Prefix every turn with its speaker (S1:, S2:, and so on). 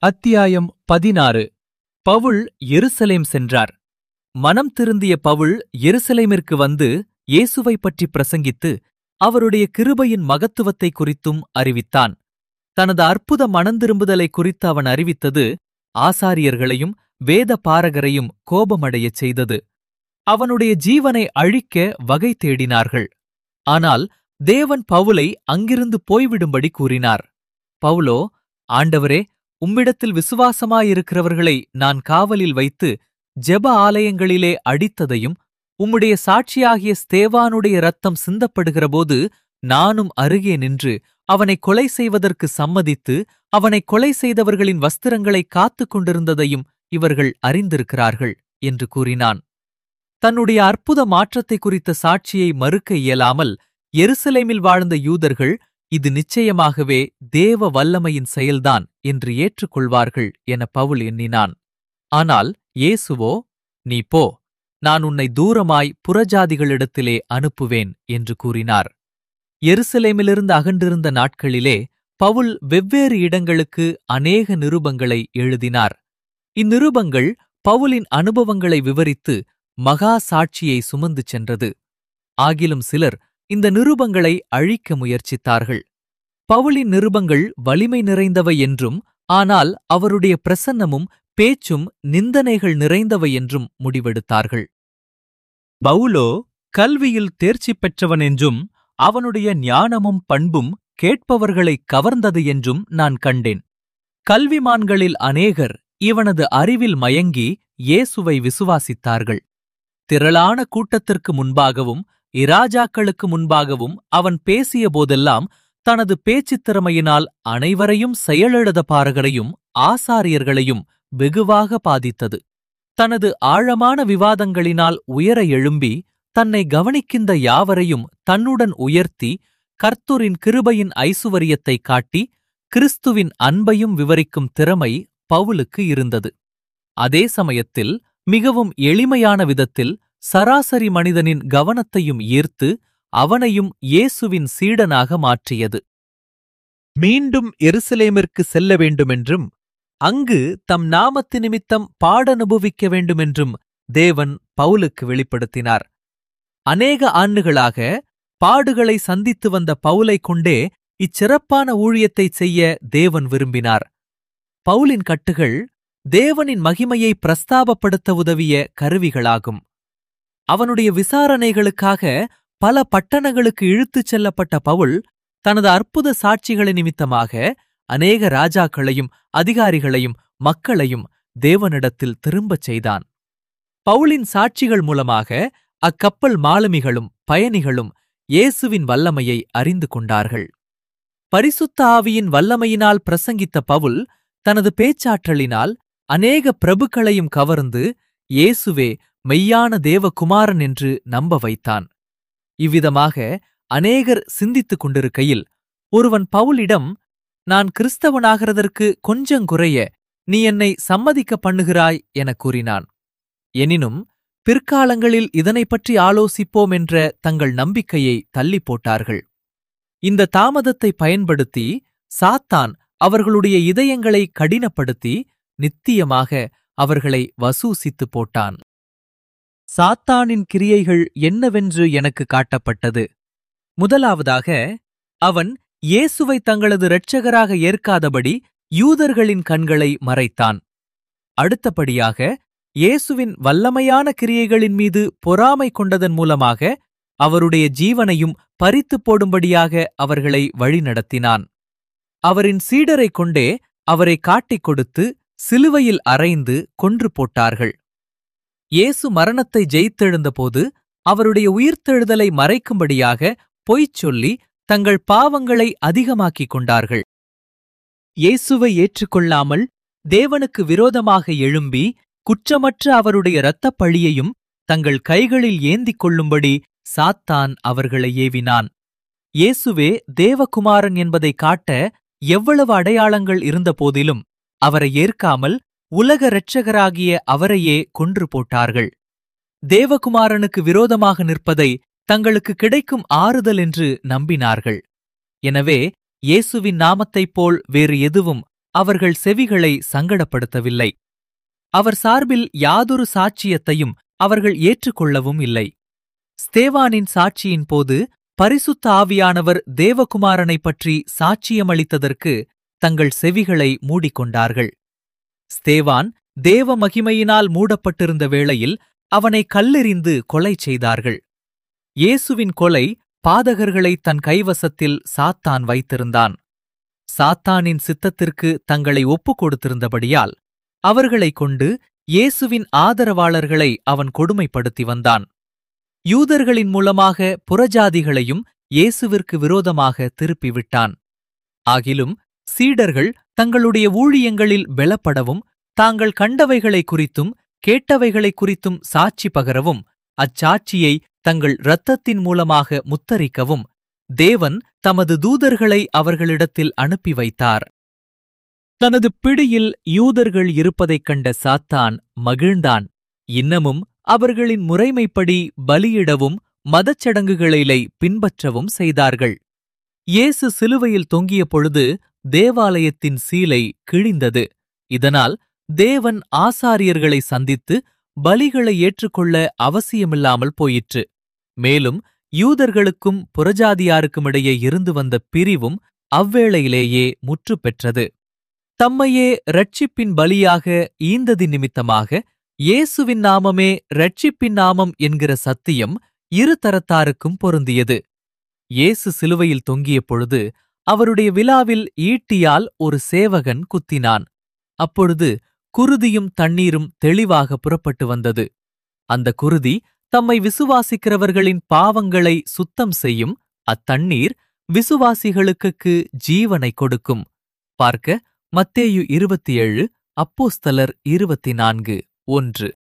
S1: அத்தியாயம் பதினாறு பவுல் எருசலேம் சென்றார் மனம் திருந்திய பவுல் எருசலேமிற்கு வந்து இயேசுவைப் பற்றி பிரசங்கித்து அவருடைய கிருபையின் மகத்துவத்தை குறித்தும் அறிவித்தான் தனது அற்புத மனந்திரும்புதலை குறித்து அவன் அறிவித்தது ஆசாரியர்களையும் வேத பாரகரையும் கோபமடையச் செய்தது அவனுடைய ஜீவனை அழிக்க வகை தேடினார்கள் ஆனால் தேவன் பவுலை அங்கிருந்து போய்விடும்படி கூறினார் பவுலோ ஆண்டவரே உம்மிடத்தில் விசுவாசமாயிருக்கிறவர்களை நான் காவலில் வைத்து ஜெப ஆலயங்களிலே அடித்ததையும் உம்முடைய சாட்சியாகிய ஸ்தேவானுடைய ரத்தம் சிந்தப்படுகிறபோது நானும் அருகே நின்று அவனை கொலை செய்வதற்கு சம்மதித்து அவனை கொலை செய்தவர்களின் வஸ்திரங்களை காத்துக் கொண்டிருந்ததையும் இவர்கள் அறிந்திருக்கிறார்கள் என்று கூறினான் தன்னுடைய அற்புத மாற்றத்தை குறித்த சாட்சியை மறுக்க இயலாமல் எருசலேமில் வாழ்ந்த யூதர்கள் இது நிச்சயமாகவே தேவ வல்லமையின் செயல்தான் என்று ஏற்றுக்கொள்வார்கள் என பவுல் எண்ணினான் ஆனால் இயேசுவோ நீ போ நான் உன்னை தூரமாய் புறஜாதிகளிடத்திலே அனுப்புவேன் என்று கூறினார் எருசலேமிலிருந்து அகன்றிருந்த நாட்களிலே பவுல் வெவ்வேறு இடங்களுக்கு அநேக நிருபங்களை எழுதினார் இந்நிருபங்கள் பவுலின் அனுபவங்களை விவரித்து மகா சாட்சியை சுமந்து சென்றது ஆகிலும் சிலர் இந்த நிருபங்களை அழிக்க முயற்சித்தார்கள் பவுலின் நிருபங்கள் வலிமை நிறைந்தவை என்றும் ஆனால் அவருடைய பிரசன்னமும் பேச்சும் நிந்தனைகள் நிறைந்தவை என்றும் முடிவெடுத்தார்கள் பவுலோ கல்வியில் தேர்ச்சி பெற்றவன் என்றும் அவனுடைய ஞானமும் பண்பும் கேட்பவர்களை கவர்ந்தது என்றும் நான் கண்டேன் கல்விமான்களில் அநேகர் இவனது அறிவில் மயங்கி இயேசுவை விசுவாசித்தார்கள் திரளான கூட்டத்திற்கு முன்பாகவும் இராஜாக்களுக்கு முன்பாகவும் அவன் பேசிய போதெல்லாம் தனது பேச்சுத் திறமையினால் அனைவரையும் செயலெழுத பாரகரையும் ஆசாரியர்களையும் வெகுவாக பாதித்தது தனது ஆழமான விவாதங்களினால் உயர எழும்பி தன்னை கவனிக்கின்ற யாவரையும் தன்னுடன் உயர்த்தி கர்த்தரின் கிருபையின் ஐசுவரியத்தை காட்டி கிறிஸ்துவின் அன்பையும் விவரிக்கும் திறமை பவுலுக்கு இருந்தது அதே சமயத்தில் மிகவும் எளிமையான விதத்தில் சராசரி மனிதனின் கவனத்தையும் ஈர்த்து அவனையும் இயேசுவின் சீடனாக மாற்றியது மீண்டும் எருசலேமிற்கு செல்ல வேண்டுமென்றும் அங்கு தம் நாமத்து நிமித்தம் பாடனுபவிக்க வேண்டுமென்றும் தேவன் பவுலுக்கு வெளிப்படுத்தினார் அநேக ஆண்டுகளாக பாடுகளை சந்தித்து வந்த பவுலை கொண்டே இச்சிறப்பான ஊழியத்தைச் செய்ய தேவன் விரும்பினார் பவுலின் கட்டுகள் தேவனின் மகிமையை பிரஸ்தாபப்படுத்த உதவிய கருவிகளாகும் அவனுடைய விசாரணைகளுக்காக பல பட்டணங்களுக்கு இழுத்துச் செல்லப்பட்ட பவுல் தனது அற்புத சாட்சிகளின் நிமித்தமாக அநேக ராஜாக்களையும் அதிகாரிகளையும் மக்களையும் தேவனிடத்தில் திரும்பச் செய்தான் பவுலின் சாட்சிகள் மூலமாக அக்கப்பல் மாலுமிகளும் பயணிகளும் இயேசுவின் வல்லமையை அறிந்து கொண்டார்கள் பரிசுத்த ஆவியின் வல்லமையினால் பிரசங்கித்த பவுல் தனது பேச்சாற்றலினால் அநேக பிரபுக்களையும் கவர்ந்து இயேசுவே மெய்யான தேவகுமாரன் என்று நம்ப வைத்தான் இவ்விதமாக அநேகர் சிந்தித்துக் கொண்டிருக்கையில் ஒருவன் பவுலிடம் நான் கிறிஸ்தவனாகிறதற்கு கொஞ்சம் குறைய நீ என்னை சம்மதிக்க பண்ணுகிறாய் எனக் கூறினான் எனினும் பிற்காலங்களில் இதனைப் பற்றி ஆலோசிப்போம் என்ற தங்கள் நம்பிக்கையை தள்ளிப் போட்டார்கள் இந்த தாமதத்தை பயன்படுத்தி சாத்தான் அவர்களுடைய இதயங்களை கடினப்படுத்தி நித்தியமாக அவர்களை வசூசித்து போட்டான் சாத்தானின் கிரியைகள் என்னவென்று எனக்கு காட்டப்பட்டது முதலாவதாக அவன் இயேசுவை தங்களது இரட்சகராக ஏற்காதபடி யூதர்களின் கண்களை மறைத்தான் அடுத்தபடியாக இயேசுவின் வல்லமையான கிரியைகளின் மீது பொறாமை கொண்டதன் மூலமாக அவருடைய ஜீவனையும் பறித்துப் போடும்படியாக அவர்களை வழிநடத்தினான் அவரின் சீடரைக் கொண்டே அவரை காட்டிக் கொடுத்து சிலுவையில் அறைந்து கொன்று போட்டார்கள் இயேசு மரணத்தை ஜெயித்தெழுந்தபோது அவருடைய உயிர்த்தெழுதலை மறைக்கும்படியாக பொய்ச் சொல்லி தங்கள் பாவங்களை அதிகமாக்கிக் கொண்டார்கள் இயேசுவை ஏற்றுக்கொள்ளாமல் தேவனுக்கு விரோதமாக எழும்பி குற்றமற்ற அவருடைய இரத்தப் பழியையும் தங்கள் கைகளில் ஏந்திக் கொள்ளும்படி சாத்தான் அவர்களை ஏவினான் இயேசுவே தேவகுமாரன் என்பதை காட்ட எவ்வளவு அடையாளங்கள் இருந்தபோதிலும் அவரை ஏற்காமல் உலக இரட்சகராகிய அவரையே கொன்று போட்டார்கள் தேவகுமாரனுக்கு விரோதமாக நிற்பதை தங்களுக்கு கிடைக்கும் ஆறுதல் என்று நம்பினார்கள் எனவே இயேசுவின் நாமத்தைப் போல் வேறு எதுவும் அவர்கள் செவிகளை சங்கடப்படுத்தவில்லை அவர் சார்பில் யாதொரு சாட்சியத்தையும் அவர்கள் ஏற்றுக்கொள்ளவும் இல்லை ஸ்தேவானின் சாட்சியின் போது பரிசுத்த ஆவியானவர் தேவகுமாரனைப் பற்றி சாட்சியமளித்ததற்கு தங்கள் செவிகளை மூடிக்கொண்டார்கள் ஸ்தேவான் தேவ மகிமையினால் மூடப்பட்டிருந்த வேளையில் அவனை கல்லெறிந்து கொலை செய்தார்கள் இயேசுவின் கொலை பாதகர்களை தன் கைவசத்தில் சாத்தான் வைத்திருந்தான் சாத்தானின் சித்தத்திற்கு தங்களை ஒப்புக் கொடுத்திருந்தபடியால் அவர்களைக் கொண்டு இயேசுவின் ஆதரவாளர்களை அவன் கொடுமைப்படுத்தி வந்தான் யூதர்களின் மூலமாக புறஜாதிகளையும் இயேசுவிற்கு விரோதமாக திருப்பிவிட்டான் ஆகிலும் சீடர்கள் தங்களுடைய ஊழியங்களில் பெலப்படவும் தாங்கள் கண்டவைகளை குறித்தும் கேட்டவைகளை குறித்தும் சாட்சி பகரவும் அச்சாட்சியை தங்கள் இரத்தத்தின் மூலமாக முத்தரிக்கவும் தேவன் தமது தூதர்களை அவர்களிடத்தில் அனுப்பி வைத்தார் தனது பிடியில் யூதர்கள் இருப்பதைக் கண்ட சாத்தான் மகிழ்ந்தான் இன்னமும் அவர்களின் முறைமைப்படி பலியிடவும் மதச்சடங்குகளிலை பின்பற்றவும் செய்தார்கள் இயேசு சிலுவையில் தொங்கிய பொழுது தேவாலயத்தின் சீலை கிழிந்தது இதனால் தேவன் ஆசாரியர்களை சந்தித்து பலிகளை ஏற்றுக்கொள்ள அவசியமில்லாமல் போயிற்று மேலும் யூதர்களுக்கும் புறஜாதியாருக்குமிடையே இருந்து வந்த பிரிவும் அவ்வேளையிலேயே முற்று பெற்றது தம்மையே ரட்சிப்பின் பலியாக ஈந்ததி நிமித்தமாக இயேசுவின் நாமமே ரட்சிப்பின் நாமம் என்கிற சத்தியம் இரு தரத்தாருக்கும் பொருந்தியது இயேசு சிலுவையில் தொங்கிய பொழுது அவருடைய விழாவில் ஈட்டியால் ஒரு சேவகன் குத்தினான் அப்பொழுது குருதியும் தண்ணீரும் தெளிவாக புறப்பட்டு வந்தது அந்த குருதி தம்மை விசுவாசிக்கிறவர்களின் பாவங்களை சுத்தம் செய்யும் அத்தண்ணீர் விசுவாசிகளுக்கு ஜீவனை கொடுக்கும் பார்க்க மத்தேயு இருபத்தி ஏழு அப்போஸ்தலர் இருபத்தி நான்கு ஒன்று